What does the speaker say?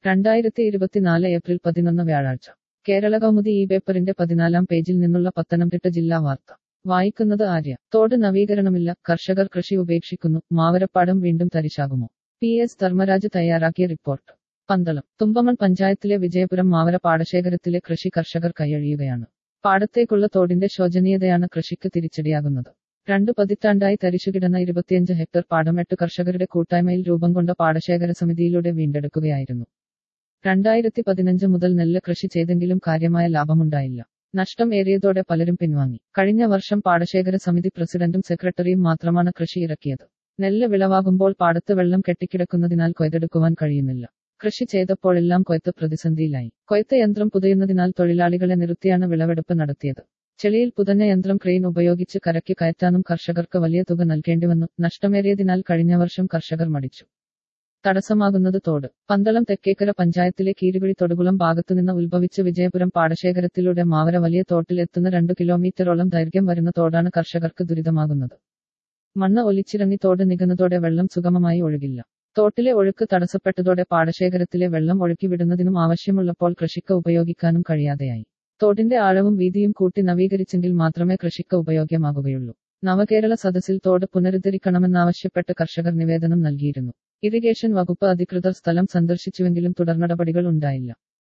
രണ്ടായിരത്തി ഇരുപത്തിനാല് ഏപ്രിൽ പതിനൊന്ന് വ്യാഴാഴ്ച കേരള കൗമുദി ഈ പേപ്പറിന്റെ പതിനാലാം പേജിൽ നിന്നുള്ള പത്തനംതിട്ട ജില്ലാ വാർത്ത വായിക്കുന്നത് ആര്യ തോട് നവീകരണമില്ല കർഷകർ കൃഷി ഉപേക്ഷിക്കുന്നു മാവരപ്പാടം വീണ്ടും തരിശാകുമോ പി എസ് ധർമ്മരാജ് തയ്യാറാക്കിയ റിപ്പോർട്ട് പന്തളം തുമ്പമൺ പഞ്ചായത്തിലെ വിജയപുരം മാവര പാടശേഖരത്തിലെ കൃഷി കർഷകർ കൈയഴിയുകയാണ് പാടത്തേക്കുള്ള തോടിന്റെ ശോചനീയതയാണ് കൃഷിക്ക് തിരിച്ചടിയാകുന്നത് രണ്ടു പതിറ്റാണ്ടായി തരിശുകിടന്ന ഇരുപത്തിയഞ്ച് ഹെക്ടർ പാടം എട്ട് കർഷകരുടെ കൂട്ടായ്മയിൽ രൂപം കൊണ്ട പാടശേഖര സമിതിയിലൂടെ വീണ്ടെടുക്കുകയായിരുന്നു രണ്ടായിരത്തി പതിനഞ്ച് മുതൽ നെല്ല് കൃഷി ചെയ്തെങ്കിലും കാര്യമായ ലാഭമുണ്ടായില്ല നഷ്ടം ഏറിയതോടെ പലരും പിൻവാങ്ങി കഴിഞ്ഞ വർഷം പാടശേഖര സമിതി പ്രസിഡന്റും സെക്രട്ടറിയും മാത്രമാണ് കൃഷി ഇറക്കിയത് നെല്ല് വിളവാകുമ്പോൾ പാടത്ത് വെള്ളം കെട്ടിക്കിടക്കുന്നതിനാൽ കൊയ്തെടുക്കുവാൻ കഴിയുന്നില്ല കൃഷി ചെയ്തപ്പോഴെല്ലാം കൊയ്ത്ത് പ്രതിസന്ധിയിലായി കൊയ്ത്ത് യന്ത്രം പുതയുന്നതിനാൽ തൊഴിലാളികളെ നിർത്തിയാണ് വിളവെടുപ്പ് നടത്തിയത് ചെളിയിൽ പുതഞ്ഞ യന്ത്രം ക്രെയിൻ ഉപയോഗിച്ച് കരയ്ക്ക് കയറ്റാനും കർഷകർക്ക് വലിയ തുക നൽകേണ്ടിവന്നു നഷ്ടമേറിയതിനാൽ കഴിഞ്ഞ വർഷം കർഷകർ മടിച്ചു തടസ്സമാകുന്നത് തോട് പന്തളം തെക്കേക്കര പഞ്ചായത്തിലെ കീരുകുഴി തൊടുകുളം ഭാഗത്തുനിന്ന് ഉത്ഭവിച്ച് വിജയപുരം പാടശേഖരത്തിലൂടെ മാവര വലിയ തോട്ടിൽ എത്തുന്ന രണ്ടു കിലോമീറ്ററോളം ദൈർഘ്യം വരുന്ന തോടാണ് കർഷകർക്ക് ദുരിതമാകുന്നത് മണ്ണ് ഒലിച്ചിറങ്ങി തോട് നികുന്നതോടെ വെള്ളം സുഗമമായി ഒഴുകില്ല തോട്ടിലെ ഒഴുക്ക് തടസ്സപ്പെട്ടതോടെ പാടശേഖരത്തിലെ വെള്ളം ഒഴുക്കിവിടുന്നതിനും ആവശ്യമുള്ളപ്പോൾ കൃഷിക്ക് ഉപയോഗിക്കാനും കഴിയാതെയായി തോടിന്റെ ആഴവും വീതിയും കൂട്ടി നവീകരിച്ചെങ്കിൽ മാത്രമേ കൃഷിക്ക് ഉപയോഗ്യമാകുകയുള്ളൂ നവകേരള സദസ്സിൽ തോട് പുനരുദ്ധരിക്കണമെന്നാവശ്യപ്പെട്ട് കർഷകർ നിവേദനം നൽകിയിരുന്നു ഇറിഗേഷൻ വകുപ്പ് അധികൃതർ സ്ഥലം സന്ദർശിച്ചുവെങ്കിലും തുടർനടപടികൾ ഉണ്ടായില്ല